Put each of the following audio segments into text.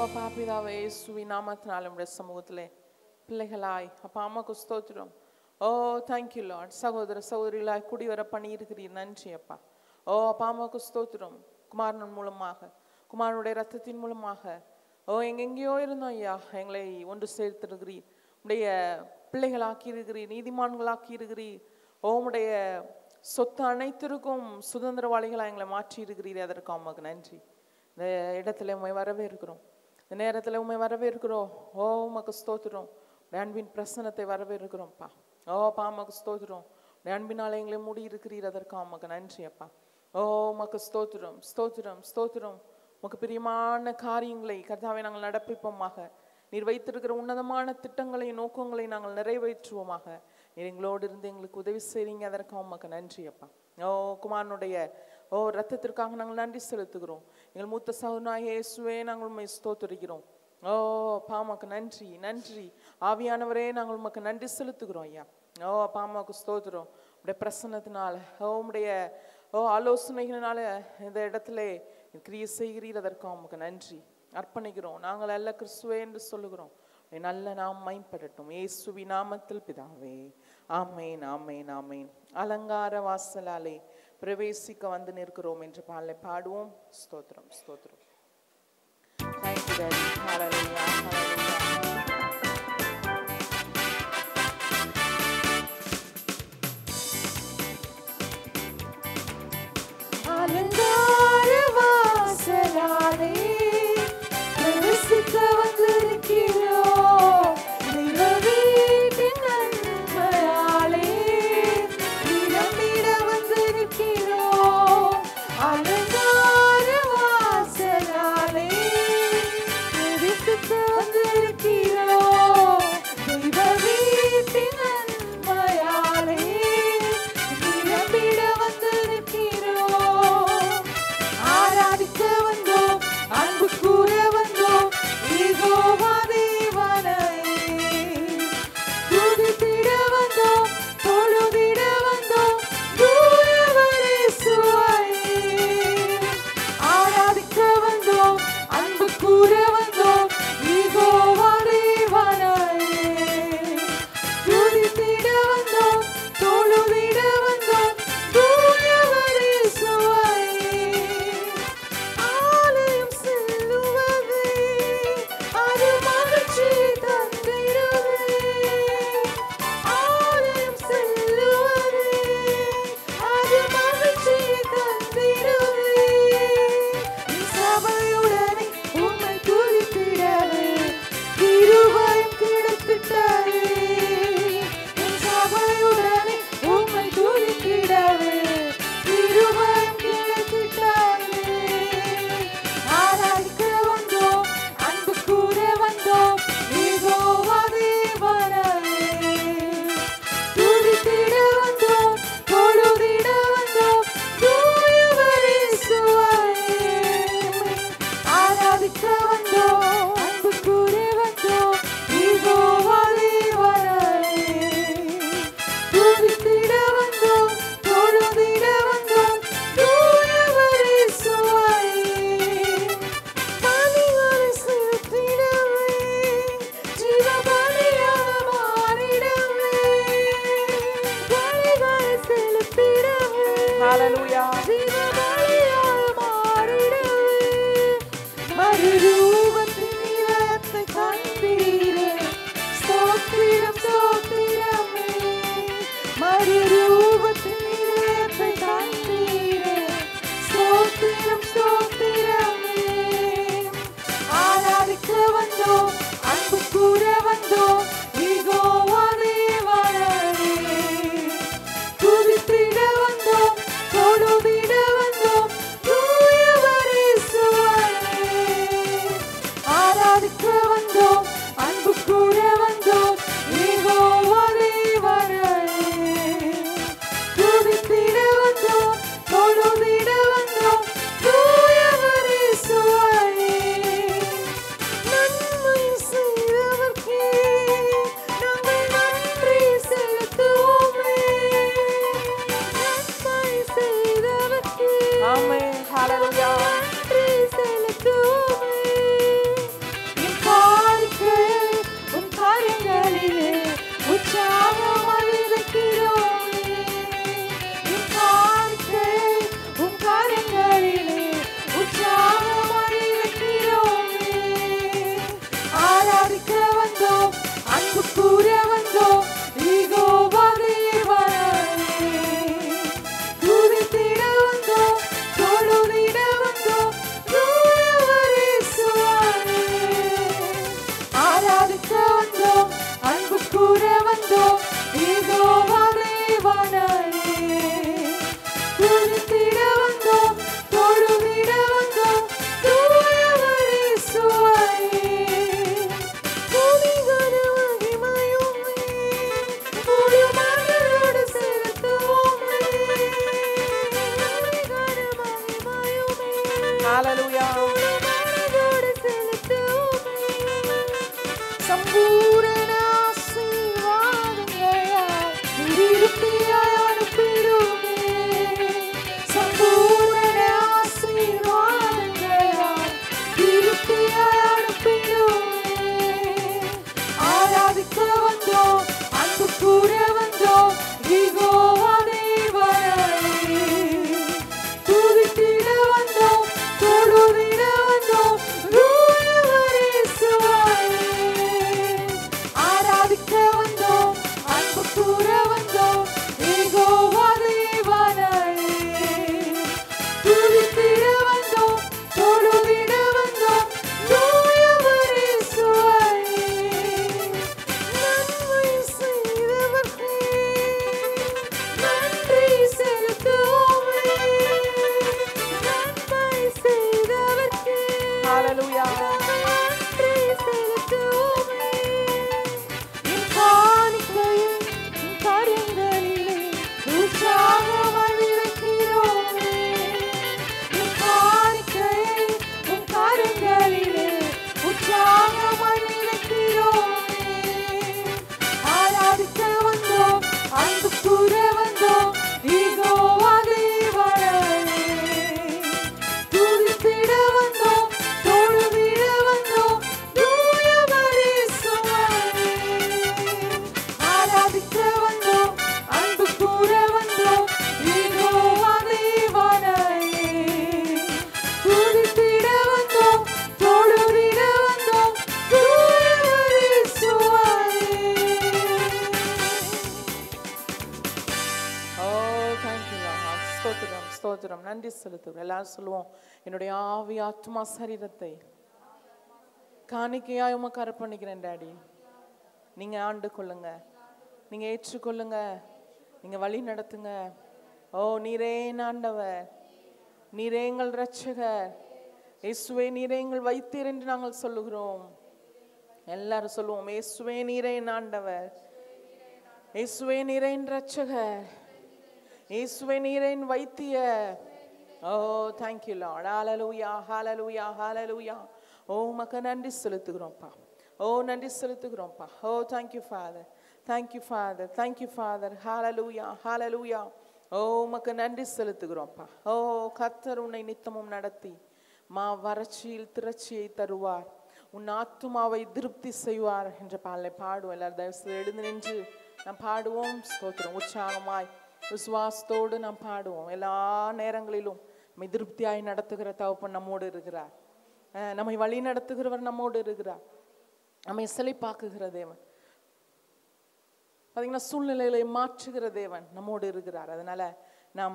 அப்பா பிதாவே இயேசுவின் நாமத்தினால உடைய சமூகத்திலே பிள்ளைகளாய் அப்பா அம்மாக்கு ஸ்தோத்திரம் ஓ தேங்க்யூ லார்ட் சகோதர சகோதரிகளாய் குடி வர பண்ணியிருக்கிறீர் நன்றி அப்பா ஓ அப்பா அம்மாவுக்கு ஸ்தோத்திரம் குமாரன் மூலமாக குமாரனுடைய ரத்தத்தின் மூலமாக ஓ எங்கெங்கேயோ இருந்தோம் ஐயா எங்களை ஒன்று சேர்த்திருக்கிறீர் உடைய பிள்ளைகளாக்கி இருக்கிறீர் நீதிமான்களாக்கி இருக்கிறீர் ஓ உம்முடைய சொத்து அனைத்திற்கும் சுதந்திரவாளிகளாக எங்களை மாற்றி இருக்கிறீர் அதற்கு அம்மாவுக்கு நன்றி இந்த இடத்துல உண்மை வரவேற்கிறோம் இந்த நேரத்தில் உண்மை வரவேற்கிறோம் ஓ உமக்கு ஸ்தோத்திரம் உடைய அன்பின் பிரசனத்தை வரவேற்கிறோம்ப்பா ஓ அப்பா அம்மாக்கு ஸ்தோத்திரம் உடைய அன்பினால எங்களை மூடி இருக்கிறீர் அதற்கு அம்மாக்கு நன்றி அப்பா ஓ உமக்கு ஸ்தோத்திரம் ஸ்தோத்திரம் ஸ்தோத்திரம் உமக்கு பிரியமான காரியங்களை கர்த்தாவை நாங்கள் நடப்பிப்போமாக நீர் வைத்திருக்கிற உன்னதமான திட்டங்களை நோக்கங்களை நாங்கள் நிறைவேற்றுவோமாக நீர் எங்களோடு இருந்து எங்களுக்கு உதவி செய்றீங்க அதற்கு உமக்கு நன்றி அப்பா ஓ குமாரனுடைய ஓ ரத்தத்திற்காக நாங்கள் நன்றி செலுத்துகிறோம் எங்கள் மூத்த சகோதரனாகிய இயேசுவே நாங்கள் உண்மை ஸ்தோத்தரிக்கிறோம் ஓ பாமாக்கு நன்றி நன்றி ஆவியானவரே நாங்கள் உமக்கு நன்றி செலுத்துகிறோம் ஐயா ஓ பாமாக்கு ஸ்தோத்திரம் உடைய பிரசன்னத்தினால ஓ உடைய ஓ ஆலோசனைகளினால இந்த இடத்துல கிரியை செய்கிறீர் அதற்கு உமக்கு நன்றி அர்ப்பணிக்கிறோம் நாங்கள் அல்ல கிறிஸ்துவே என்று சொல்லுகிறோம் உம்முடைய நல்ல நாம் மைன்படட்டும் இயேசுவி நாமத்தில் பிதாவே ஆமேன் ஆமேன் ஆமேன் அலங்கார வாசலாலே பிரவேசிக்க வந்து நிற்கிறோம் என்று பாடலை பாடுவோம் ஸ்தோத்திரம் ஸ்தோத்திரம் Thank you, Daddy. Hallelujah, hallelujah. அலங்கார வாசலாலே பிரவேசிக்க வந்திருக்கிறோம். தெய்வ வீட்டின் நன்மையாலே நிரம்பிட வந்திருக்கிறோம். அலங்கார வாசலாலே நன்றி செலுத்துகிறோம் எல்லாரும் சொல்லுவோம் என்னுடைய ஆவி ஆத்மா சரீரத்தை காணிக்கையாய் உமக்கு அர்ப்பணிக்கிறேன் டாடி நீங்க ஆண்டு கொள்ளுங்க நீங்க ஏற்றுக்கொள்ளுங்க நீங்க வழி நடத்துங்க ஓ நீரே என் ஆண்டவர் நீரே எங்கள் இரட்சகர் இயேசுவே நீரே எங்கள் வைத்தீர் என்று நாங்கள் சொல்லுகிறோம் எல்லாரும் சொல்லுவோம் இயேசுவே நீரே என் ஆண்டவர் இயேசுவே நீரே என் இரட்சகர் இயேசுவே நீரே என் வைத்தியர் ஓ தேங்க்யூ லார்ட் ஹalleluya ஹalleluya ஹalleluya ஓ உமக்கு நன்றி செலுத்துகிறோம்ப்பா ஓ நன்றி செலுத்துகிறோம்ப்பா ஓ thank you father thank you father thank you father ஹalleluya ஹalleluya ஓ உமக்கு நன்றி செலுத்துகிறோம்ப்பா ஓ கர்த்தர் உன்னை நித்தமும் நடத்தி மா வறட்சியில் திரட்சியை தருவார் உன் ஆத்துமாவை திருப்தி செய்வார் என்ற பாடலை பாடுவோம் எல்லாரும் தயவு செய்து எழுந்து நின்று நாம் பாடுவோம் ஸ்தோத்திரம் உற்சாகமாய் விசுவாசத்தோடு நாம் பாடுவோம் எல்லா நேரங்களிலும் நம்மை திருப்தியாய் நடத்துகிற தகப்பன் நம்மோடு இருக்கிறார் அஹ் நம்மை வழி நடத்துகிறவர் நம்மோடு இருக்கிறார் நம்மை செழிப்பாக்குகிற தேவன் பார்த்தீங்கன்னா சூழ்நிலைகளை மாற்றுகிற தேவன் நம்மோடு இருக்கிறார் அதனால நாம்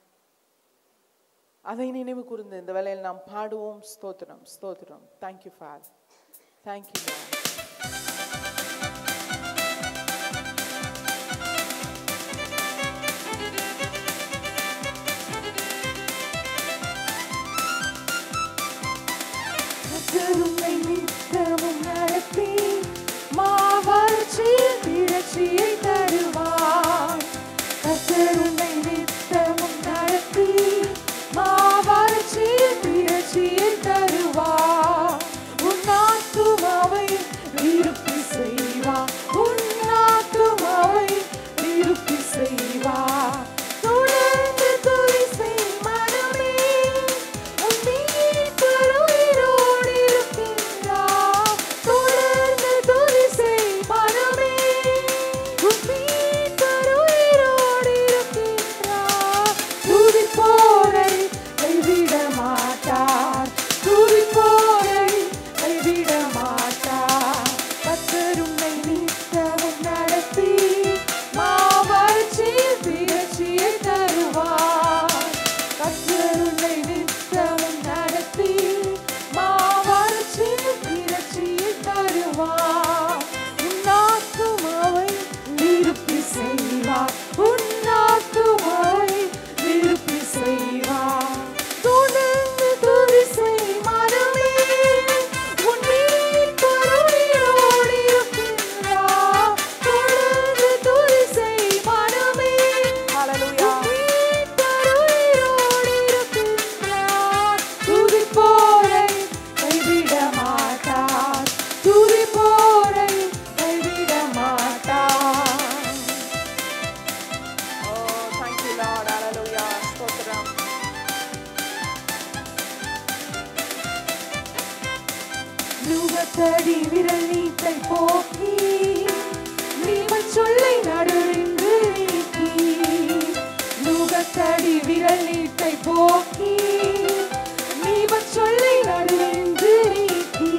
அதை நினைவு கூர்ந்து இந்த வேளையில் நாம் பாடுவோம் ஸ்தோத்திரம் ஸ்தோத்திரம் தேங்க்யூ ஃபார் தேங்க்யூ கருணை நித்தமும் நடத்தி மாவற்றில் திரட்சியை தருவார் கருணை நித்தமும் நடத்தி மாவற்றில் திரட்சியை தருவார் உன் ஆத்துமாவை விருப்பி செய்வார் உன் ஆத்துமாவை விருப்பி செய்வார் தொடர்ந்து துதி செய் மனமே உன் மீட்பர் உயிரோடு இருக்கின்றார். தொடர்ந்து துதி செய் மனமே உன் மீட்பர் உயிரோடு இருக்கின்றார். துதிப்போரை கைவிட மாட்டார் துதிப்போரை கைவிட மாட்டார் கர்த்தர் உன்னை நித்தமும் நடத்தி மாவற்றில் திரட்சியை தருவார் கர்த்தர் உன்னை நித்தமும் நடத்தி மாவற்றில் திரட்சியை தருவார் உன் ஆத்துமாவை விருப்பி செய்வார் உன் ஆத்துமாவை விருப்பி செய்வார் துணிந்து துதி செய் மனமே உன் மீட்பர் உயிரோடு இருக்கின்றார். தொடர்ந்து துதி செய் மனமே Hallelujah. உன் மீட்பர் உயிரோடு இருக்கின்றார். துதிப்போரை கைவிட மாட்டார் துதிப்போரை கைவிட மாட்டார் ஓ தேங்க்யூ லார்ட் ஹalleluya ஸ்தோத்திரம் நுகத்தடி விரல் நீட்டை போக்கி நீமன் சொல்லை நடுவின்று நீக்கி நுகத்தடி விரல் நீட்டை போக்கி நீமன் சொல்லை நடுவின்று நீக்கி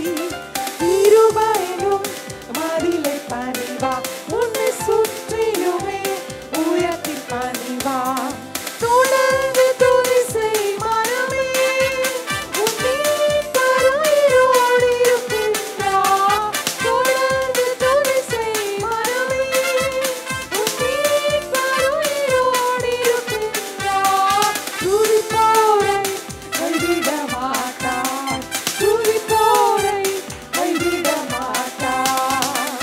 இருபயனும் மதிலை பணிவா உன்னை சுற்றிலுமே உயர்த்தி பணிவா தொடர்ந்து துதி செய் மனமே உன் மீட்பர் உயிரோடு இருக்கின்றார். தொடர்ந்து துதி செய் மனமே உன் மீட்பர் உயிரோடு இருக்கின்றார். துதிப்போரை கைவிட மாட்டார் துதிப்போரை கைவிட மாட்டார்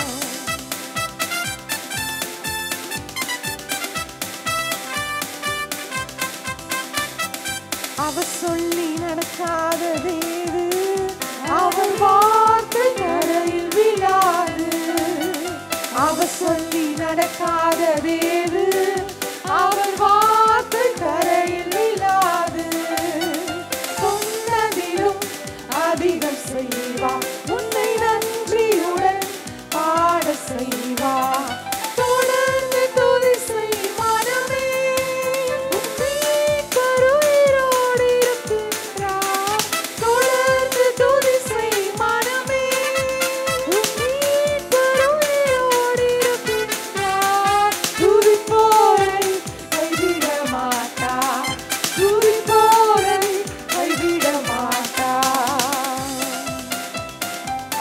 அவர் சொல்லி நடக்காதது ஏது அவர் வார்த்தை நடையில் விழாது அவர் சொல்லி நடக்காதது ஏது அவர் வார்த்தை கரையில் விழாது சொன்னதிலும் அதிகம் செய்வார் உன்னை நன்றியுடன் பாட செய்வார் தொடர்ந்து துதி செய் மனமே உன் மீட்பர் உயிரோடு இருக்கின்றார். தொடர்ந்து துதி செய் மனமே உன் மீட்பர் உயிரோடு இருக்கின்றார். துதிப்போரை கைவிட மாட்டார்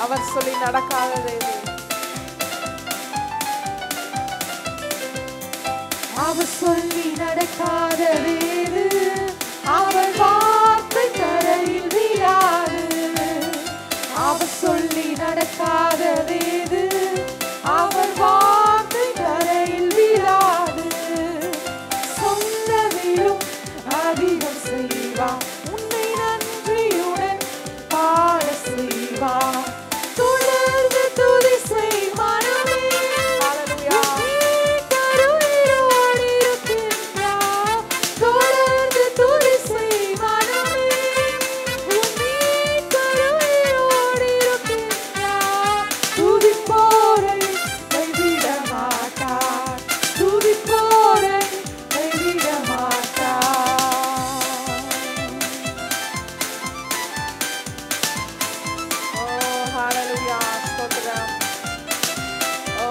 அவர் சொல்லி நடக்காததேது அவர் சொல்லி நடக்காததேது அவர் வார்த்தை தரையில் வீழாது அவர் சொல்லி நடக்காததேது அவர் வார்த்தை தரையில் வீழாது சொன்னதிலும் அதிகம் செய்வார் உன்னை நன்றியுடன் பாட செய்வார் தொடர்ந்து துதி செய் மனமே Hallelujah. கருவியோடு இருக்கின்றார். தொடர்ந்து துதி செய் மனமே. உன்னை கருவியோடு இருக்கின்றார். துதிப்போரை கைவிட மாட்டார். துதிப்போரை கைவிட மாட்டார். ஓ ஹalleluya ஸ்தோத்திரம் ஓ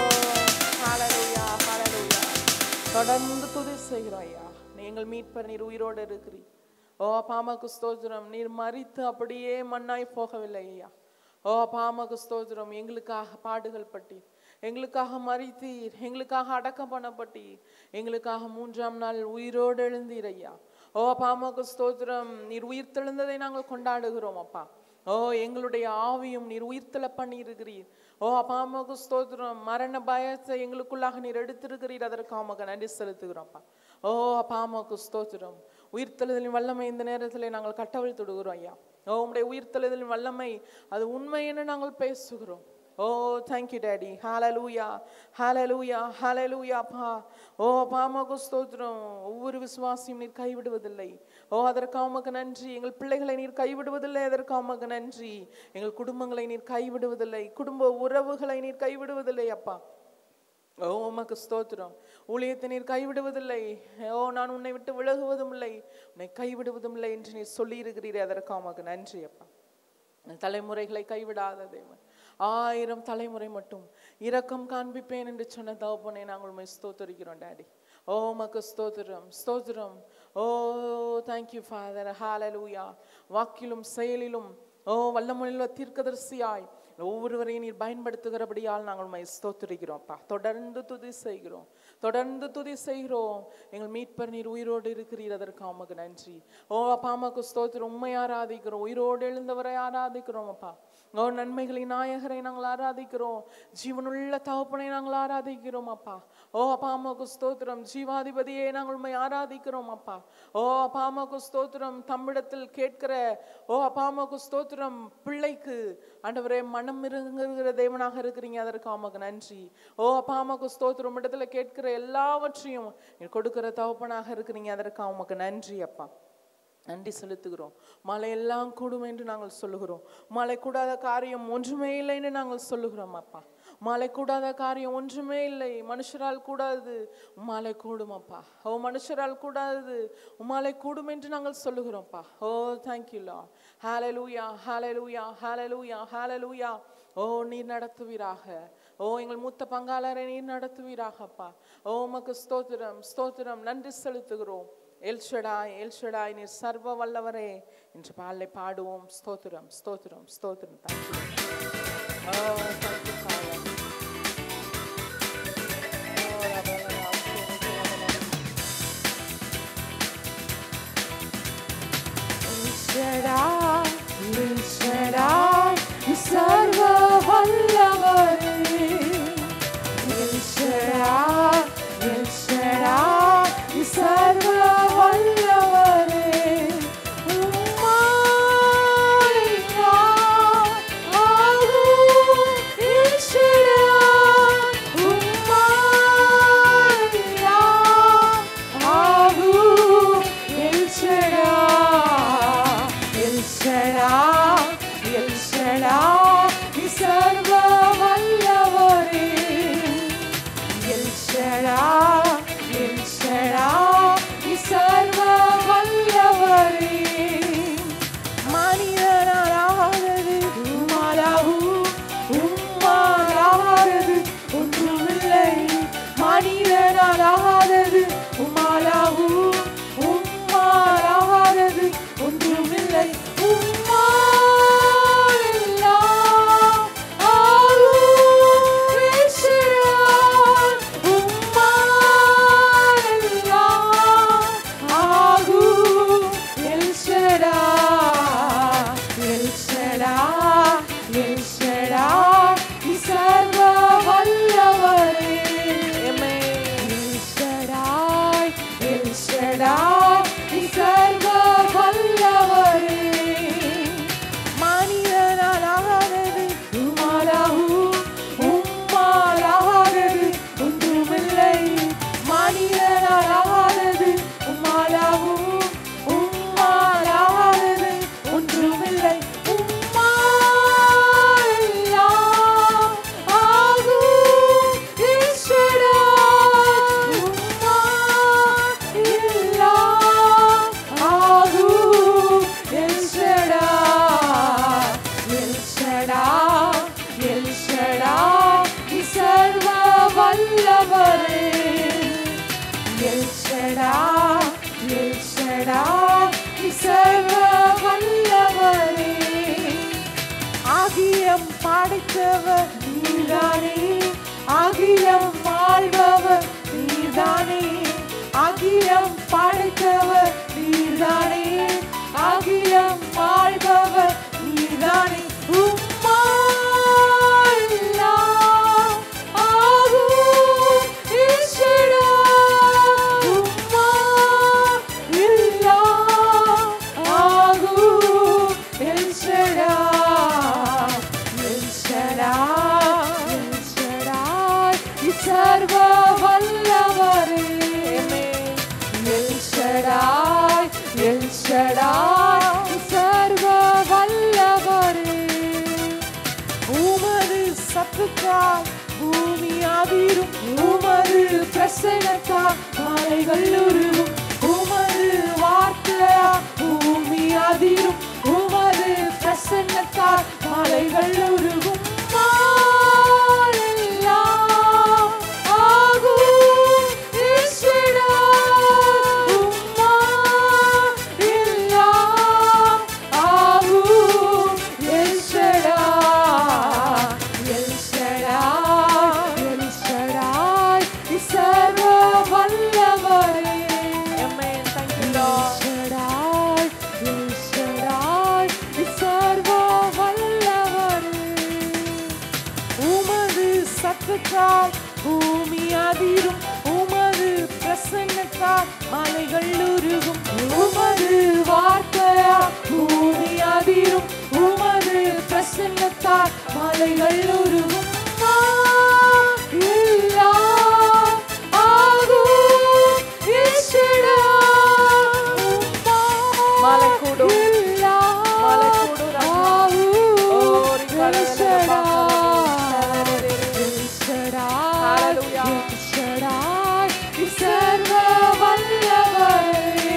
ஹalleluya ஹalleluya தொடர்ந்து துதி செய்கிறோம் ஐயா நீங்கள் மீட்பர் நீர் உயிரோடு இருக்கிறீர் ஓ பாமக்கு ஸ்தோத்திரம் நீர் மரித்து அப்படியே மண்ணாய் போகவில்லை ஐயா ஓ பாமக்கு ஸ்தோத்திரம் எங்களுக்காக பாடுகள் பட்டீர் எங்களுக்காக மறித்தீர் எங்களுக்காக அடக்கம் பண்ணப்பட்டீர் எங்களுக்காக மூன்றாம் நாள் உயிரோடு எழுந்தீர் ஐயா ஓ பாமக்கு ஸ்தோத்திரம் நீர் உயிர் தெழுந்ததை நாங்கள் கொண்டாடுகிறோம் அப்பா ஓ எங்களுடைய ஆவியும் நீர் உயிர்த்தல பண்ணியிருக்கிறீர் ஓ அப்பாமக்கு ஸ்தோத்திரம் மரண பயத்தை எங்களுக்குள்ளாக நீர் எடுத்திருக்கிறீர் அதற்கு அம்மாக்கு நன்றி செலுத்துகிறோம்ப்பா ஓ அப்பாமக்கு ஸ்தோத்திரம் உயிர்த்தெழுதலின் வல்லமை இந்த நேரத்தில் நாங்கள் கட்டவிழ் தொடுகிறோம் ஐயா ஓ உம்முடைய உயிர்த்தெழுதலின் வல்லமை அது உண்மை என்று நாங்கள் பேசுகிறோம் ஓ தேங்க்யூ டேடி ஹalleluya ஹalleluya ஹalleluya அப்பா ஓ பாமக்கு ஸ்தோத்திரம் ஒவ்வொரு விசுவாசியும் நீர் கைவிடுவதில்லை ஓ அதற்காக உமக்கு நன்றி எங்கள் பிள்ளைகளை நீர் கைவிடுவதில்லை அதற்காக உமக்கு நன்றி எங்கள் குடும்பங்களை நீர் கைவிடுவதில்லை குடும்ப உறவுகளை நீர் கைவிடுவதில்லை அப்பா ஓ உமக்கு ஸ்தோத்திரம் ஊழியத்தை நீர் கைவிடுவதில்லை ஓ நான் உன்னை விட்டு விலகுவதும் இல்லை உன்னை கைவிடுவதும் இல்லை என்று நீர் சொல்லியிருக்கிறீரே அதற்காக உமக்கு நன்றி அப்பா தலைமுறைகளை கைவிடாத தேவன் ஆயிரம் தலைமுறை மட்டும் இரக்கம் காண்பிப்பேன் என்று சொன்ன தகப்பனை நாங்கள் உண்மை ஸ்தோத்தரிக்கிறோம் டாடி ஓ மக்கு ஸ்தோத்திரம் ஸ்தோத்திரம் ஓ தேங்க்யூ ஃபாதர் ஹalleluya வாக்கிலும் செயலிலும் ஓ வல்லமொழியில தீர்க்கதரிசியாய் ஒவ்வொருவரையும் நீர் பயன்படுத்துகிறபடியால் நாங்கள் உண்மை ஸ்தோத்திரிக்கிறோம்ப்பா தொடர்ந்து துதி செய்கிறோம் தொடர்ந்து துதி செய்கிறோம் எங்கள் மீட்பர் நீர் உயிரோடு இருக்கிறீர் அதற்கு உமக்கு நன்றி ஓ அப்பா அம்மாக்கு ஸ்தோத்திரம் உண்மை ஆராதிக்கிறோம் உயிரோடு எழுந்தவரை ஆராதிக்கிறோம் அப்பா ஓ நன்மைகளின் நாயகரை நாங்கள் ஆராதிக்கிறோம் ஜீவனுள்ள தகப்பனை நாங்கள் ஆராதிக்கிறோம் அப்பா ஓ அப்பா அம்மாக்கு ஸ்தோத்திரம் ஜீவாதிபதியே நாங்கள் உண்மை ஆராதிக்கிறோம் அப்பா ஓ அப்பா அம்மாக்கு ஸ்தோத்திரம் தம்மிடத்தில் கேட்கிற ஓ அப்பா அம்மாக்கு ஸ்தோத்திரம் பிள்ளைக்கு ஆண்டவரே மனம் இருங்குகிற தேவனாக இருக்கிறீங்க அதற்கு அம்மாக்கு நன்றி ஓ அப்பா அம்மாக்கு ஸ்தோத்திரம் இடத்துல கேட்கிற எல்லாவற்றையும் நீர் கொடுக்கிற தகப்பனாக இருக்கிறீங்க அதற்கு உமக்கு நன்றி அப்பா நன்றி செலுத்துகிறோம் மழையெல்லாம் கூடும் என்று நாங்கள் சொல்லுகிறோம் மழை கூடாத காரியம் ஒன்றுமே இல்லைன்னு நாங்கள் சொல்லுகிறோம் அப்பா மழை கூடாத காரியம் ஒன்றுமே இல்லை மனுஷரால் கூடாது மழை கூடும் அப்பா ஓ மனுஷரால் கூடாது மழை கூடும் என்று நாங்கள் சொல்லுகிறோம்ப்பா ஓ தேங்க்யூ லா ஹalleluya ஹalleluya ஹalleluya ஹalleluya ஓ நீர் நடத்துவீராக ஓ எங்கள் மூத்த பங்காளரை நீர் நடத்துவீராகப்பா ஓ உமக்கு ஸ்தோத்திரம் ஸ்தோத்திரம் நன்றி செலுத்துகிறோம் எல்ஷடாய் எல்ஷடாய் நீர் சர்வ வல்லவரே என்று பாலை பாடுவோம் ஸ்தோத்திரம் ஸ்தோத்திரம் ஸ்தோத்திரம் தேங்க்யூ ஓ தேங்க்யூ ஃபாதர் ஓ ரபா ரபா ரபா ரபா ஈஸ்வராய், ஈஸ்வராய், சர்வ வல்லவரே. ஈஸ்வராய், ஈஸ்வராய், சர்வ வல்லவரே. உம்மாலே நான் ஆகும் ஈஸ்வராய். எல் ஷடாய் நீ சர்வ வல்லவரே எல் ஷடாய் எல் ஷடாய் நீ சர்வ வல்லவரே மனிதனாலானது உம்மாலாகும் உம்மாலாகாதது ஒன்றுமில்லை மனிதனாலானது உம்மாலாகும் உம்மாலாகாதது ஒன்றுமில்லை உம்மாலெல்லாம் ஆகும் ஈஸ்வராய். உம்மாலெல்லாம் ஆகும் ஈஸ்வராய். எல்ஷடாய், எல்ஷடாய், நீ சர்வ வல்லவரே எல்ஷடாய், எல்ஷடாய், நீ சர்வ வல்லவரே. அகிலம் படைத்தவர் நீதானே அகிலம் ஆள்பவர் நீதானே அகிலம் படைத்தவர் நீதானே அகிலம் ஆள்பவர் நீதானே உம்மாலெல்லாம் ஆகும் ஈஸ்வரா. உம்மாலெல்லாம் ஆகும் ஈஸ்வரா. ஈஸ்வரா, ஈஸ்வரா, நீ சர்வ வல்லவரே எல்ஷடாய் எல்ஷடாய் நீ சர்வ வல்லவரே உமது சத்துக்காய் பூமி அதிரும் உமது பிரசனத்தால் மலைகள் உருகும் உமது வார்த்தையா பூமி அதிரும் உமது பிரசன்னத்தால் மலைகள் உருகும் மாலெல்லாம் ஆகும் ஈஸ்வரா. உம்மாலெல்லாம் ஆகும் ஈஸ்வரா. எல்ஷடாய், எல்ஷடாய், நீ சர்வ வல்லவரே. எல்ஷடாய், எல்ஷடாய், நீ சர்வ வல்லவரே. உமது சத்தத்தால் பூமி அதிரும் உமது பிரசன்னத்தால் மலைகள் உருகும் உமது வார்த்தையா பூமி அதிரும் உமது பிரசன்னத்தால் மலைகள் உருகும் எல்லாம் ஆகும் ஈஸ்வரா. மலை கூடும். எல்லாம் மலை கூடும் ரம்யா. ஆகும் ஓரி கரவலே ஈஸ்வரா. ஈஸ்வரா. El Shaddai, Hallelujah. எல்ஷடாய், நீ சர்வ வல்லவரே.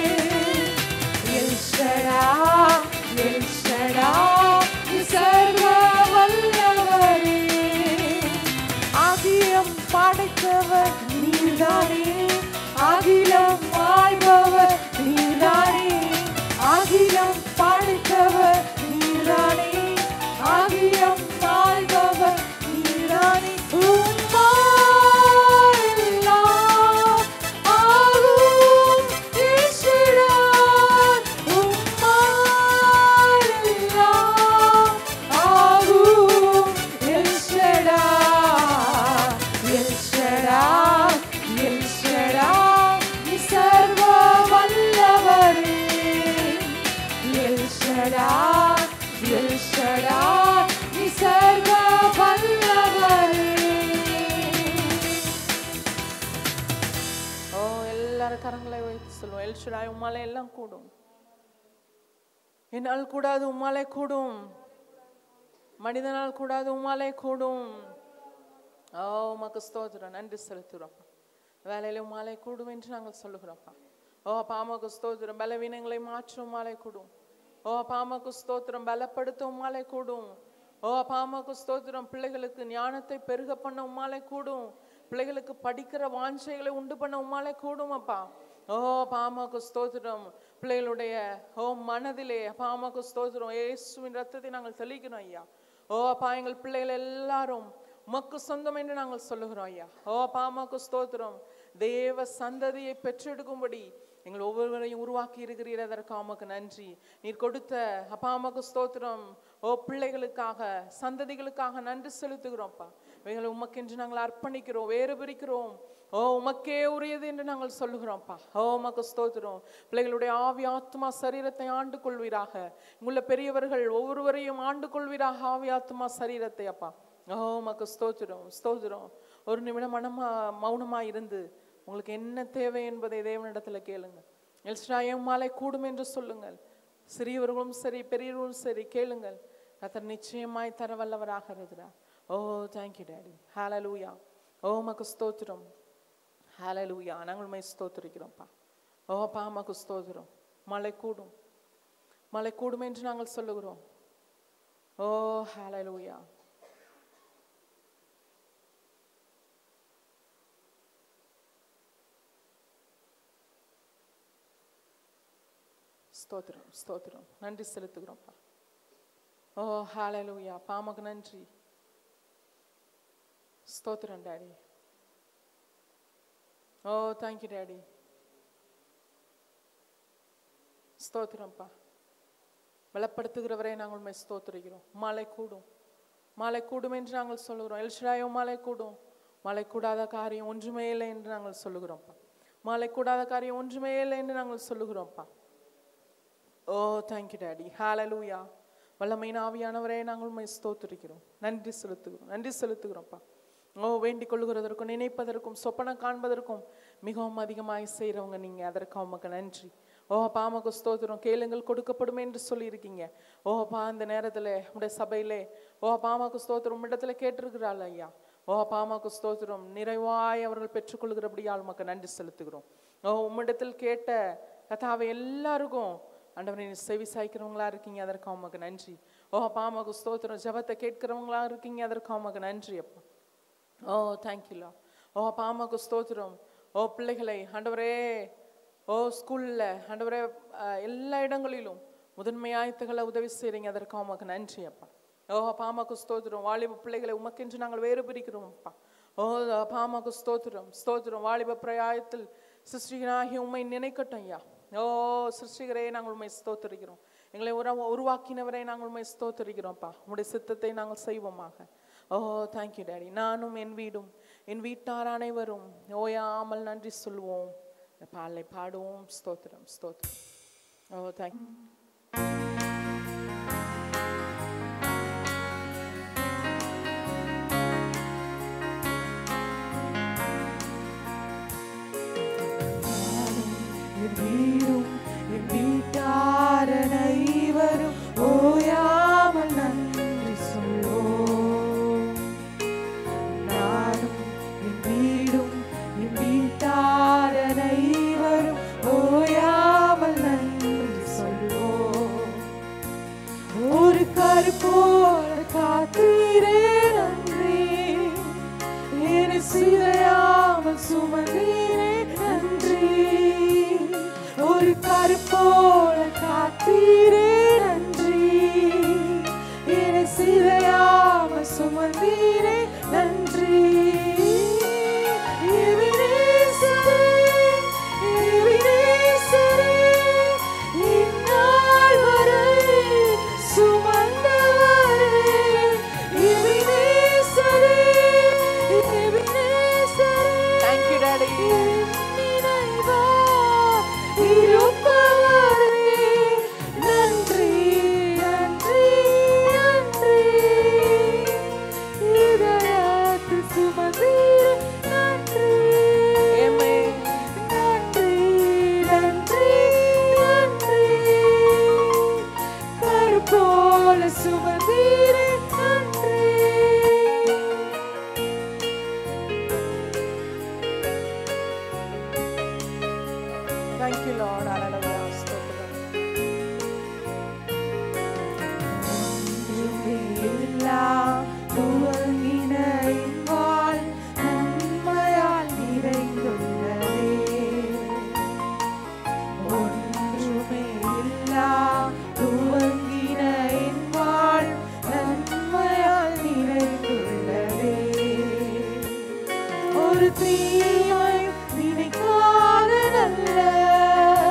எல்ஷடாய், எல்ஷடாய், நீ சர்வ வல்லவரே. அகிலம் படைத்தவர் நீர்தானே அகிலம் ஆள்பவர் நீர்தானே அகிலம் படைத்தவர் நீர்தானே அகிலம் ஆள்பவர் நீர்தானே உம்மாலெல்லாம் ஆகும் ஈஸ்வரா. உம்மாலெல்லாம் ஆகும் எல்ஷடா. எல்ஷடா, எல்ஷடா, நீ சர்வ வல்லவரே. எல்ஷடா, எல்ஷடா, நீ சர்வ வல்லவரே. ஓ எல்லாரும் கரங்களை வைத்து சொல்லுவோம் எல்ஷடாய் உம்மாலே எல்லாம் கூடும் என்னால் கூடாது உம்மாலே கூடும் மனிதனால் கூடாது உம்மாலே கூடும் ஓ உமக்கு ஸ்தோத்திரம் நன்றி செலுத்துகிறோம் வேலையில உம்மாலே கூடும் என்று நாங்கள் சொல்லுகிறோம்ப்பா ஓ பாமக்கு ஸ்தோத்திரம் பலவீனங்களை மாற்ற உம்மாலே கூடும் ஓ பாமக்கு ஸ்தோத்திரம் பலப்படுத்த உம்மாலே கூடும் ஓ பாமக்கு ஸ்தோத்திரம் பிள்ளைகளுக்கு ஞானத்தை பெருக பண்ண உம்மாலே கூடும் பிள்ளைகளுக்கு படிக்கிற வாஞ்சைகளை உண்டு பண்ண உம்மாலே கூடும் அப்பா ஓ பாமக்கு ஸ்தோத்திரம் பிள்ளைகளுடைய ஓ மனதிலே பாமக்கு ஸ்தோத்திரம் இயேசுவின் ரத்தத்தை நாங்கள் தெளிக்கிறோம் ஐயா ஓ அப்பா எங்கள் பிள்ளைகள் எல்லாரும் உமக்கு சொந்தம் என்று நாங்கள் சொல்லுகிறோம் ஐயா ஓ பாமக்கு ஸ்தோத்திரம் தேவ சந்ததியை பெற்றெடுக்கும்படி எங்கள் ஒவ்வொருவரையும் உருவாக்கி இருக்கிறீர் அதற்கு உமக்கு நன்றி நீர் கொடுத்த அப்பா அம்மாக்கு ஸ்தோத்திரம் ஓ பிள்ளைகளுக்காக சந்ததிகளுக்காக நன்றி செலுத்துகிறோம்ப்பா இவைகளை உமக்கென்று நாங்கள் அர்ப்பணிக்கிறோம் வேறு பிரிக்கிறோம் ஓ உமக்கே உரியது என்று நாங்கள் சொல்லுகிறோம்ப்பா ஓ உமக்கு ஸ்தோத்திரம் பிள்ளைகளுடைய ஆவி ஆத்மா சரீரத்தை ஆண்டு கொள்வீராக உள்ள பெரியவர்கள் ஒவ்வொருவரையும் ஆண்டு கொள்வீராக ஆவி ஆத்மா சரீரத்தை அப்பா ஓ உமக்கு ஸ்தோத்திரம் ஸ்தோத்திரம் ஒரு நிமிடம் மனமா மௌனமா இருந்து உங்களுக்கு என்ன தேவை என்பதை தேவனிடத்துல கேளுங்க எல்ஸ்ராயம் மாலை கூடும் என்று சொல்லுங்கள் சிறியவர்களும் சரி பெரியவர்களும் சரி கேளுங்கள் கத்தர் நிச்சயமாய் தர வல்லவராக இருக்கிறார் ஓ தேங்க்யூ டேடி ஹalleluya ஓ மக்கு ஸ்தோத்திரம் ஹalleluya நாங்கள் உண்மை ஸ்தோத்திரிக்கிறோம்ப்பா ஓ அப்பா மக்கு ஸ்தோத்திரம் மழை கூடும் மழை கூடும் என்று நாங்கள் சொல்லுகிறோம் ஓ ஹalleluya ஸ்தோத்திரம் ஸ்தோத்திரம் நன்றி செலுத்துகிறோம்ப்பா ஓ ஹalleluya பாமக்கு நன்றி ஸ்தோத்திரம் டாடி ஓ தேங்க்யூ டாடி ஸ்தோத்திரம்ப்பா பலப்படுத்துகிறவரை நாங்கள் உண்மை ஸ்தோத்திரிக்கிறோம் மழை கூடும் மழை கூடும் என்று நாங்கள் சொல்லுகிறோம் எல்ஷராயோ மழை கூடும் மழை கூடாத காரியம் ஒன்றுமே இல்லை என்று நாங்கள் சொல்லுகிறோம்ப்பா மழை கூடாத காரியம் ஒன்றுமே இல்லை என்று நாங்கள் சொல்லுகிறோம்ப்பா ஓ தேங்க்யூ டாடி ஹalleluya வல்லமையின் ஆவியானவரே நாங்கள் உண்மை ஸ்தோத்திரிக்கிறோம் நன்றி செலுத்துகிறோம் நன்றி செலுத்துகிறோம்ப்பா ஓ வேண்டிக் கொள்ளுகிறதற்கும் நினைப்பதற்கும் சொப்பனை காண்பதற்கும் மிகவும் அதிகமாய் செய்கிறவங்க நீங்க அதற்கு உமக்கு நன்றி ஓ அப்பா உமக்கு ஸ்தோத்திரம் கேளுங்கள் கொடுக்கப்படும் என்று சொல்லியிருக்கீங்க ஓ அப்பா இந்த நேரத்தில் உடைய சபையிலே ஓ அப்பா உமக்கு ஸ்தோத்திரம் உம்மிடத்துல கேட்டிருக்கிறாள் ஐயா ஓ அப்பா உமக்கு ஸ்தோத்திரம் நிறைவாய் அவர்கள் பெற்றுக்கொள்கிறபடியால் உமக்கு நன்றி செலுத்துகிறோம் ஓ உம்மிடத்தில் கேட்ட கதாவை எல்லாருக்கும் ஆண்டவரே நீ செவி சாய்க்கிறவங்களா இருக்கீங்க அதற்கு உமக்கு நன்றி ஓ அப்பா உமக்கு ஸ்தோத்திரம் ஜெபத்தை கேட்கிறவங்களா இருக்கீங்க அதற்கு உமக்கு நன்றி அப்பா ஓ தேங்க்யூலா ஓ அப்பா அம்மாவுக்கு ஸ்தோத்திரம் ஓ பிள்ளைகளை ஆண்டவரே ஓ ஸ்கூலில் ஆண்டவரே அஹ், எல்லா இடங்களிலும் முதன்மையாய் திகழ உதவி செய்கிறீங்க அதற்கு உமக்கு நன்றி அப்பா ஓ அப்பா அம்மாவுக்கு ஸ்தோத்திரம் வாலிப பிள்ளைகளை உமக்கென்று நாங்கள் வேறு பிரிக்கிறோம் அப்பா ஓ அப்பா அம்மாவுக்கு ஸ்தோத்திரம் ஸ்தோத்திரம் வாலிப பிரயாயத்தில் சிருஷ்டிகனாகி உண்மை நினைக்கட்டும் ஐயா ஓ சிருஷ்டிகரே நாங்கள் உண்மை ஸ்தோத்தரிக்கிறோம் எங்களை உர உருவாக்கினவரை நாங்கள் உண்மை ஸ்தோத்தரிக்கிறோம்ப்பா உங்களுடைய சித்தத்தை நாங்கள் செய்வோமாக ஓ தேங்க்யூ டேடி நானும் என் வீடும் என் வீட்டார் அனைவரும் ஓயாமல் நன்றி சொல்லுவோம் இந்த பாலை பாடுவோம் ஸ்தோத்திரம் ஸ்தோத்திரம் ஓ தேங்க் என் வீடும் என் வீட்டார் அனைவரும் ஓயாமல் நன்றி சொல்வோம் நானும் என் வீடும் என் வீட்டார் அனைவரும் ஓயாமல் நன்றி சொல்வோம் ஒரு கருப்போல காத்தீரே நன்றி என்னை சிதையாமல் சுமந்தீரே நன்றி ஒரு கருப்போல காத்தீரே நன்றி என்னை சிதையாமல் சுமந்தீரே நன்றி எபினேசரே, எபினேசரே, இந்நாள் வரை சுமந்தவரே. எபினேசரே, எபினேசரே, Thank you, Daddy. என் நினைவா இருப்பவரே. நன்றி நன்றி நன்றி இதயத்தில் சுமந்தீரே நன்றி Amen. நன்றி நன்றி நன்றி கருப்போல சுமந்தீரே நன்றி தேங்க்யூ லார்ட் ஹalleluya ஸ்தோத்திரம் எல்லாம் துவங்கின வாழ் நன்மையால் நிறைந்துள்ளதே ஒன்றுமே இல்லா துவங்கின வாழ் நன்மையால் நிறைந்துள்ளதே ஒரு தீமை நினைக்காத நல்ல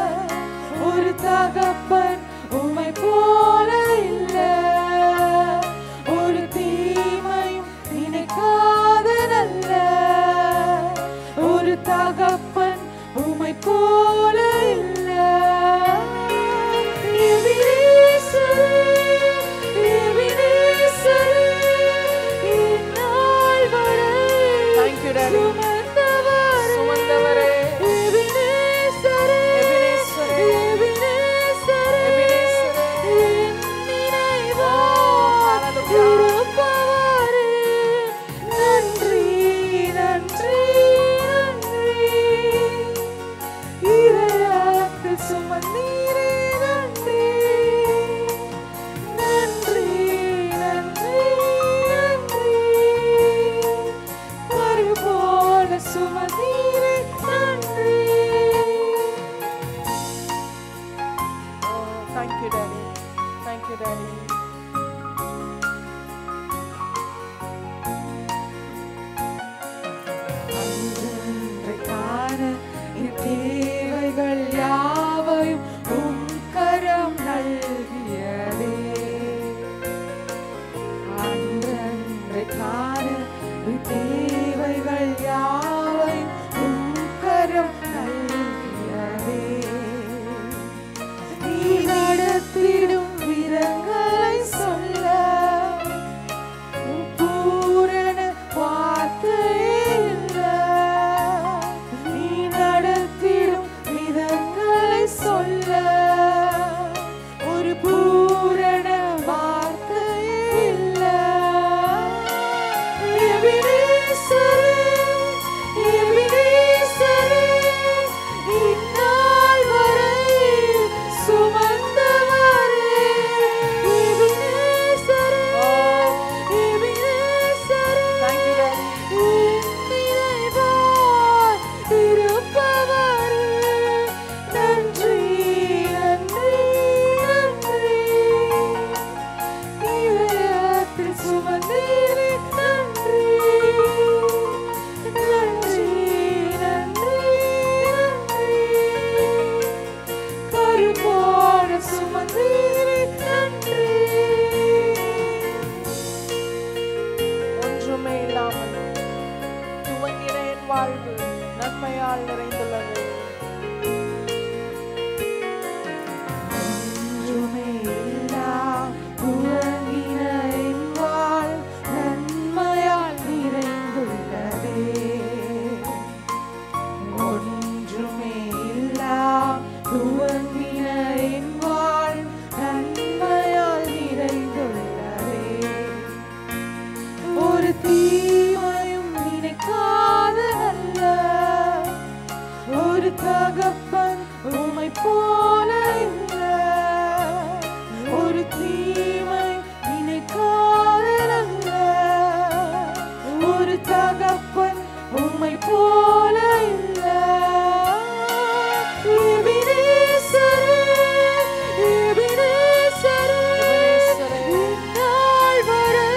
காண உன் தேவைகள் யாவை உம் கரம் நல்கியதே நீ நடத்திடும் விதங்களை சொல்ல உன் பூரண வார்த்தை இல்ல. நீ நடத்திடும் விதங்களை சொல்ல ஒரு பூரண வார்த்தை இல்ல. எபினேசரே, எபினேசரே, இந்நாள் வரை சுமந்தவரே. எபினேசரே, எபினேசரே, Thank you, Daddy. இறைவாய் இருப்பவரே. நன்றி, நன்றி, நன்றி. இதயத்தில் சுமந்தீரே, நன்றி. நன்றி, நன்றி, நன்றி. கருப்போட சுமந்தீரே, நன்றி. ஒன்றுமே இல்லாமல் துவங்கின என் வாழ்வு நன்மையால் நிறைந்துள்ளது ஒன்றுமே இல்லா துவங்கின என் வாழ் நன்மையால் நிறைந்துள்ளதே. ஒன்றுமே இல்லா துவங்கின என் வாழ் நன்மையால் நிறைந்துள்ளதே. ஒரு தீமையும் நினைக்காத நல்ல ஒரு தகப்பன் உமை போல இல்ல ஒரு தீமை நினைக்காத நல்ல ஒரு தகப்பன் உமை போல இல்ல எபினேசரே, எபினேசரே, எபினேசரே. இந்நாள் வரை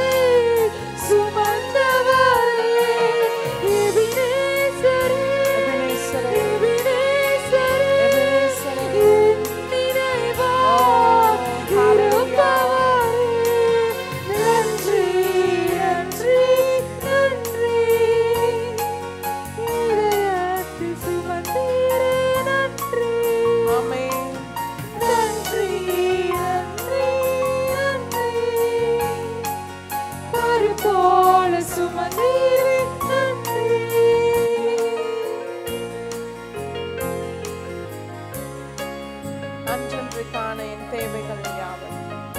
சுமந்தவரே. எபினேசரே, எபினேசரே. எபினேசரே, எபினேசரே. என் நினைவாய் Oh, இருப்பவரே. நன்றி, நன்றி, நன்றி. இதயத்தில் சுமந்தீரே, நன்றி. ஆமென் நன்றி, நன்றி, நன்றி. பருப்போல சுமந்தீரே, நன்றி. அன்றென்று காண என் தேவைகள் யாவை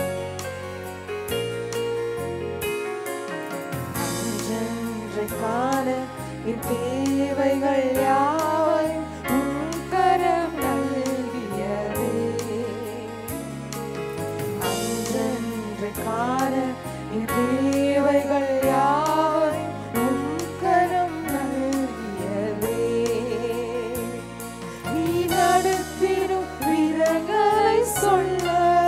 அன்றென்று காண என் தேவைகள் யாவை உம் கரம் நல்கியதே. அன்றென்று காண என் தேவைகள் யாவை உம் கரம் நல்கியதே. நீ நடத்திடும் விதங்களை சொல்ல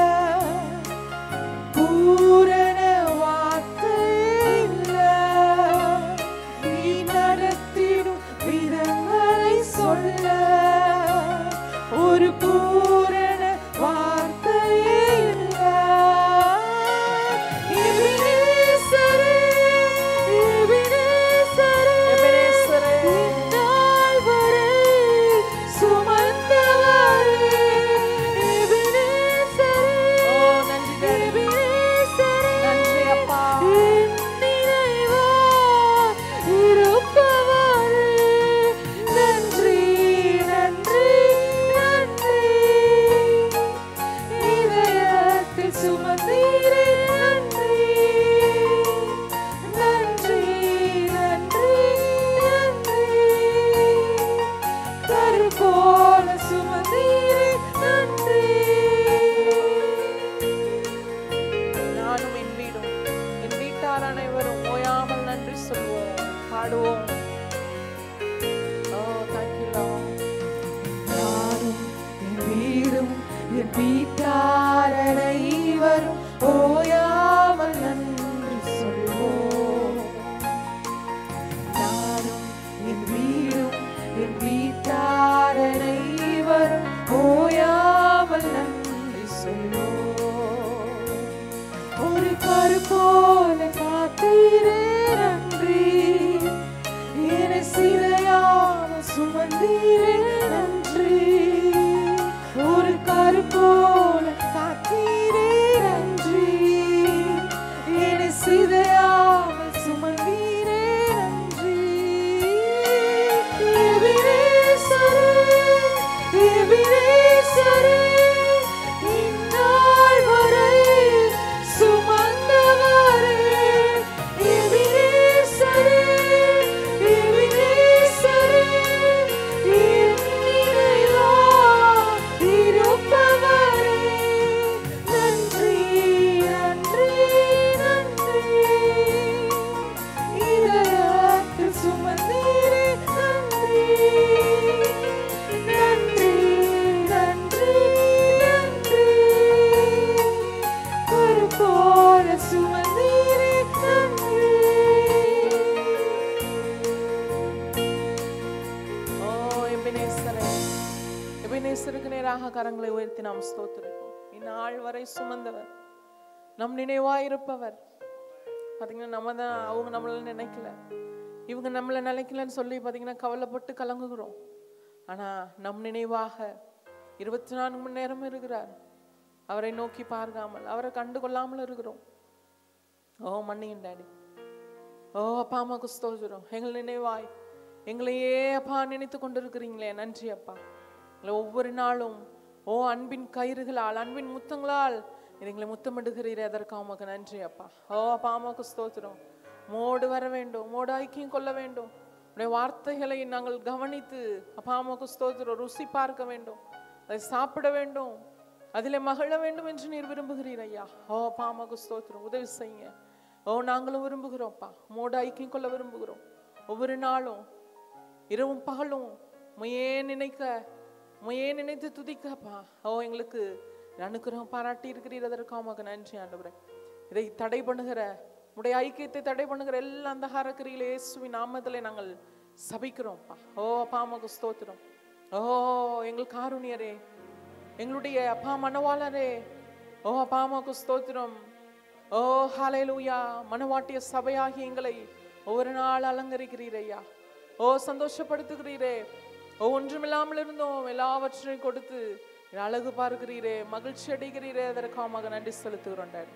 பூரண வார்த்தை இல்ல. நீ நடத்திடும் விதங்களை சொல்ல ஒரு பூரண வார்த்தை இல்ல. எபினேசரே, எபினேசரே, எபினேசரே. இந்நாள் வரை சுமந்தவரே. எபினேசரே, ஓ நன்றி Daddy. எபினேசரே, நன்றி அப்பா. என் நினைவாய் இருப்பவரே. நன்றி, நன்றி, நன்றி. இதயத்தில் சுமந்தீரே, நன்றி. நன்றி, நன்றி, நன்றி. கருப்போல சுமந்தீரே, நன்றி. நானும் என் வீடும் என் வீட்டார் அனைவரும் ஓயாமல் நன்றி சொல்வோம் பாடுவோம் ஓ தேங்க்யூ லார்ட் நானும் என் வீடும் என் வீட்டார் அனைவரும் ஓயாமல் நன்றி சொல்வோம் நானும் என் வீடும் என் வீட்டார் அனைவரும் ஓயாமல் நன்றி சொல்வோம் ஒரு கரு போல காத்தீரே உங்களுக்காக கரங்களை உயர்த்தி நாம் ஸ்தோத்திரிப்போம் இந்நாள் வரை சுமந்தவர் நம் நினைவாயிருப்பவர் பார்த்தீங்கன்னா நம்ம தான் அவங்க நம்மள நினைக்கல இவங்க நம்மளை நினைக்கலன்னு சொல்லி பார்த்தீங்கன்னா கவலைப்பட்டு கலங்குகிறோம் ஆனால் நம் நினைவாக இருபத்தி நான்கு மணி நேரம் இருக்கிறார் அவரை நோக்கி பார்க்காமல் அவரை கண்டு கொள்ளாமல் இருக்கிறோம் ஓ மன்னியும் டாடி ஓ அப்பா அம்மாவுக்கு ஸ்தோத்திரம் எங்கள் நினைவாய் எங்களையே அப்பா நினைத்து கொண்டிருக்கிறீங்களே நன்றி அப்பா எங்களை ஒவ்வொரு நாளும் ஓ அன்பின் கயிறுகளால் அன்பின் முத்தங்களால் எங்களை முத்தமிடுகிறீரே அதற்காக உமக்கு நன்றி அப்பா ஓ அப்பா அம்மாவுக்கு ஸ்தோத்திரம் மோடு வர வேண்டும் மோடு ஐக்கியம் கொள்ள வேண்டும் உடைய வார்த்தைகளை நாங்கள் கவனித்து அப்பா அம்மாவுக்கு ஸ்தோத்திரம் ருசி பார்க்க வேண்டும் அதை சாப்பிட வேண்டும் அதிலே மகிழ வேண்டும் என்று நீர் விரும்புகிறீர் ஐயா ஓ அப்பா அம்மாவுக்கு ஸ்தோத்திரம் உதவி செய்யுங்க ஓ நாங்களும் விரும்புகிறோம்ப்பா மோடு ஐக்கியம் கொள்ள விரும்புகிறோம் ஒவ்வொரு நாளும் இரவும் பகலும் முயே நினைக்க முயே நினைத்து துதிக்கப்பா ஓ எங்களுக்கு அனுக்கிரகம் பாராட்டி இருக்கிறீர் அதற்கு உமக்கு நன்றி ஆண்டவரே இதை தடை பண்ணுகிற உடைய ஐக்கியத்தை தடை பண்ணுகிற எல்லா அந்தகார கிரியில இயேசுவின் நாமத்திலே நாங்கள் சபிக்கிறோம்ப்பா ஓ அப்பா அம்மாவுக்கு ஸ்தோத்திரம் ஓ எங்கள் காருணியரே எங்களுடைய அப்பா மனவாளரே ஓ அப்பா அம்மாவுக்கு ஸ்தோத்திரம் ஓ ஹalleluya மனவாட்டிய சபையாகி எங்களை ஒவ்வொரு நாள் அலங்கரிக்கிறீர் ஐயா ஓ சந்தோஷப்படுத்துகிறீரே ஓ ஒன்றுமில்லாமல் இருந்தோம் எல்லாவற்றையும் கொடுத்து அழகு பார்க்கிறீரே மகிழ்ச்சி அடைகிறீரே அதற்காக நன்றி செலுத்துகிறோம் டாடி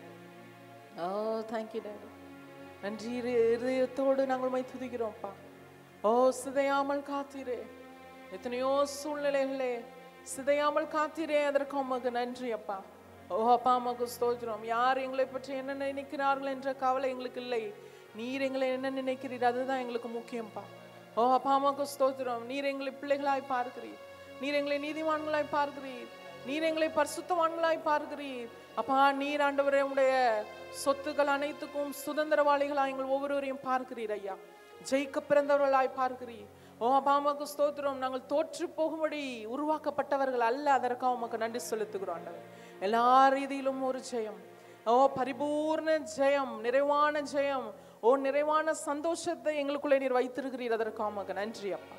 ஓ தேங்க்யூ டாடி நன்றி இரு- இருதயத்தோடு நாங்கள் மை துதிக்கிறோம்ப்பா ஓ சிதையாமல் காத்தீரே எத்தனையோ சூழ்நிலைகளே சிதையாமல் காத்தீரே அதற்கு உமக்கு நன்றி அப்பா ஓ அப்பா அம்மாவுக்கு ஸ்தோத்திரம் யார் எங்களை பற்றி என்ன நினைக்கிறார்கள் என்ற கவலை எங்களுக்கு இல்லை நீர் எங்களை என்ன நினைக்கிறீர் அதுதான் எங்களுக்கு முக்கியம்ப்பா ஓ அப்பா அம்மாவுக்கு ஸ்தோத்திரம் நீர் எங்களை பிள்ளைகளாய் பார்க்கிறீர் நீர் எங்களை நீதிமான்களாய் பார்க்கிறீர் நீர் எங்களை பரிசுத்தவான்களாய் பார்க்கிறீர் அப்பா நீர் ஆண்டவரே உடைய சொத்துக்கள் அனைத்துக்கும் சுதந்திரவாளிகளாய் எங்கள் ஒவ்வொருவரையும் பார்க்கிறீர் ஐயா ஜெயிக்க பிறந்தவர்களாய் பார்க்கிறீர் ஓ அப்பா அம்மாவுக்கு ஸ்தோத்திரம் நாங்கள் தோற்று போகும்படி உருவாக்கப்பட்டவர்கள் அல்ல அதற்காக உமக்கு நன்றி செலுத்துகிறோம் ஆண்டவர் எல்லா ரீதியிலும் ஒரு ஜெயம் ஓ பரிபூர்ண ஜெயம் நிறைவான ஜெயம் ஓ நிறைவான சந்தோஷத்தை எங்களுக்குள்ளே நீர் வைத்திருக்கிறீர் அதற்காக உமக்கு நன்றி அப்பா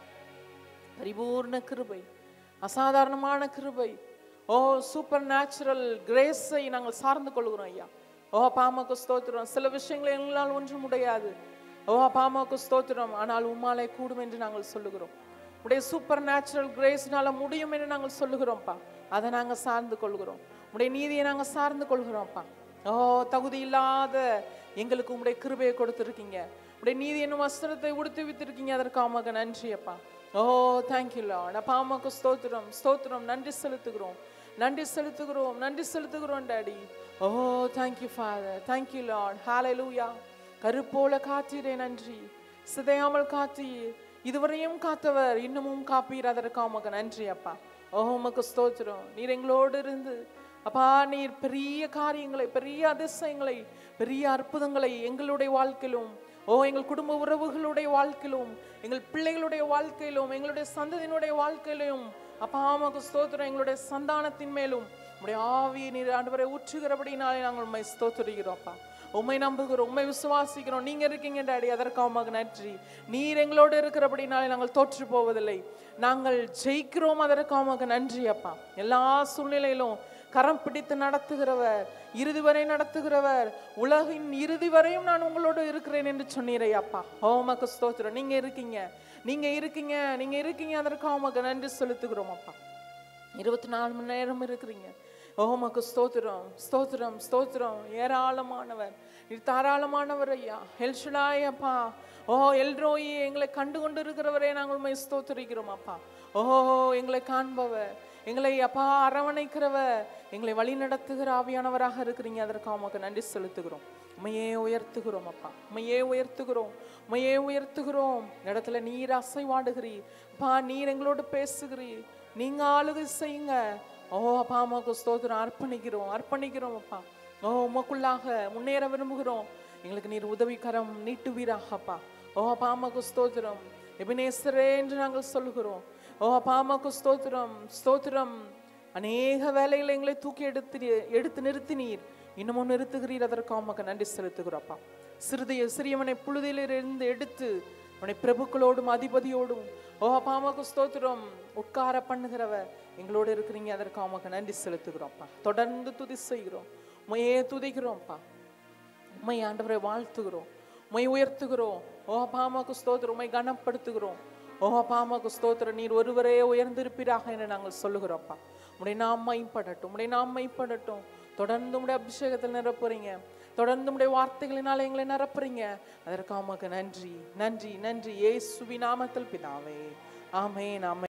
பரிபூர்ண கிருபை அசாதாரணமான கிருபை ஓ சூப்பர் நேச்சுரல் கிரேஸை நாங்கள் சார்ந்து கொள்கிறோம் ஐயா ஓ பாமாக்கு ஸ்தோத்திரம் சில விஷயங்களை எங்களால் ஒன்றும் முடியாது ஓ பாமாக்கு ஸ்தோத்திரம் ஆனால் உம்மாலே கூடும் என்று நாங்கள் சொல்லுகிறோம் உடைய சூப்பர் நேச்சுரல் கிரேஸ்னால முடியும் என்று நாங்கள் சொல்லுகிறோம்ப்பா அதை நாங்கள் சார்ந்து கொள்கிறோம் உடைய நீதியை நாங்கள் சார்ந்து கொள்கிறோம்ப்பா ஓ தகுதி இல்லாத எங்களுக்கு உம்முடைய கிருபையை கொடுத்துருக்கீங்க உடைய நீதி என்னும் வஸ்திரத்தை உடுத்தி வித்திருக்கீங்க அதற்காக உமக்கு நன்றி அப்பா ஓ தேங்க்யூ லார்ட் அப்பா அம்மாக்கு ஸ்தோத்திரம் ஸ்தோத்திரம் நன்றி செலுத்துகிறோம் நன்றி செலுத்துகிறோம் நன்றி செலுத்துகிறோம் டாடி ஓ தேங்க்யூ ஃபாதர் தேங்க்யூ லார்ட் ஹalleluya கருப்போல காத்தீரே நன்றி சிதையாமல் காத்தீர் இதுவரையும் காத்தவர் இன்னமும் காப்பீர் அதற்காக உமக்கு நன்றி அப்பா ஓ உமக்கு ஸ்தோத்திரம் நீர் எங்களோடு இருந்து அப்பா நீர் பெரிய காரியங்களை பெரிய அதிசயங்களை பெரிய அற்புதங்களை எங்களுடைய வாழ்க்கையிலும் ஓ எங்கள் குடும்ப உறவுகளுடைய வாழ்க்கையிலும் எங்கள் பிள்ளைகளுடைய வாழ்க்கையிலும் எங்களுடைய சந்ததியினுடைய வாழ்க்கையிலும் அப்பா ஆமாக்கு ஸ்தோத்திரம் எங்களுடைய சந்தானத்தின் மேலும் உடைய ஆவியை நீர் ஆண்டவரை ஊற்றுகிறபடினாலே நாங்கள் உண்மை ஸ்தோத்திரிக்கிறோம் அப்பா உண்மை நம்புகிறோம் உண்மை விசுவாசிக்கிறோம் நீங்க இருக்கீங்க டாடி அதற்காக உமக்கு நன்றி நீர் எங்களோடு இருக்கிறபடினாலே நாங்கள் தோற்று போவதில்லை நாங்கள் ஜெயிக்கிறோம் அதற்காக உமக்கு நன்றி அப்பா எல்லா சூழ்நிலையிலும் கரம் பிடித்து நடத்துகிறவர் இறுதி வரை நடத்துகிறவர் உலகின் இறுதி வரையும் நான் உங்களோடு இருக்கிறேன் என்று சொன்னீரே அப்பா ஓ உமக்கு ஸ்தோத்திரம் நீங்க இருக்கீங்க நீங்க இருக்கீங்க நீங்க இருக்கீங்க அதற்காக உமக்கு நன்றி செலுத்துகிறோம் அப்பா இருபத்தி நாலு மணி நேரம் இருக்கிறீங்க ஓ உமக்கு ஸ்தோத்திரம் ஸ்தோத்திரம் ஸ்தோத்திரம் ஏராளமானவர் இது தாராளமானவர் ஐயா எல்ஷடாய் அப்பா ஓ எல்ரோயி எங்களை கண்டு கொண்டு இருக்கிறவரே நாங்கள் உண்மை ஸ்தோத்திரிக்கிறோம் அப்பா ஓ எங்களை காண்பவர் எங்களை அப்பா அரவணைக்கிறவர் எங்களை வழி நடத்துகிற ஆவியானவராக இருக்கிறீங்க அதற்காக உமக்கு நன்றி செலுத்துகிறோம் உமையே உயர்த்துகிறோம் அப்பா உமையே உயர்த்துகிறோம் உமையே உயர்த்துகிறோம் இந்த இடத்துல நீர் அசைவாடுகிறீர் அப்பா நீர் எங்களோடு பேசுகிறீர் நீங்க ஆளுகை செய்யுங்க ஓ அப்பா அம்மாவுக்கு ஸ்தோத்திரம் அர்ப்பணிக்கிறோம் அர்ப்பணிக்கிறோம் அப்பா ஓ உமக்குள்ளாக முன்னேற விரும்புகிறோம் எங்களுக்கு நீர் உதவிக்கரம் நீட்டுவீராக அப்பா ஓ அப்பா அம்மாவுக்கு ஸ்தோத்திரம் எபினேசரே என்று நாங்கள் சொல்லுகிறோம் ஓ அப்பா அம்மாவுக்கு ஸ்தோத்திரம் ஸ்தோத்திரம் அநேக வேலைகளை எங்களை தூக்கி எடுத்து எடுத்து நிறுத்தினீர் இன்னமும் நிறுத்துகிறீர் அதற்கு உமக்கு நன்றி செலுத்துகிறோம் அப்பா சிறிதைய சிறியவனை புழுதியிலிருந்து எடுத்து உன்னை பிரபுக்களோடும் அதிபதியோடும் ஓ அப்பா அம்மாக்கு ஸ்தோத்திரம் உட்கார பண்ணுகிறவர் எங்களோடு இருக்கிறீங்க அதற்கு அவங்களுக்கு நன்றி செலுத்துகிறோம்ப்பா தொடர்ந்து துதி செய்கிறோம் உமையே துதிக்கிறோம்ப்பா உம்மை ஆண்டவரை வாழ்த்துகிறோம் உம்மை உயர்த்துகிறோம் ஓ பாமாக்கு ஸ்தோத்திரம் உம்மை கனப்படுத்துகிறோம் ஓ பாமாக்கு ஸ்தோத்திரம் நீர் ஒருவரே உயர்ந்திருப்பீராக என நாங்கள் சொல்லுகிறோம்ப்பா உடைய நாம் மைப்படட்டும் உடைய நாம் மைப்படட்டும் தொடர்ந்து உடைய அபிஷேகத்தில் நிரப்புறீங்க தொடர்ந்து உடைய வார்த்தைகளினால் எங்களை நிரப்புறீங்க அதற்கு உமக்கு நன்றி நன்றி நன்றி இயேசுவின் நாமத்தில் பிதாவே ஆமென் ஆமென்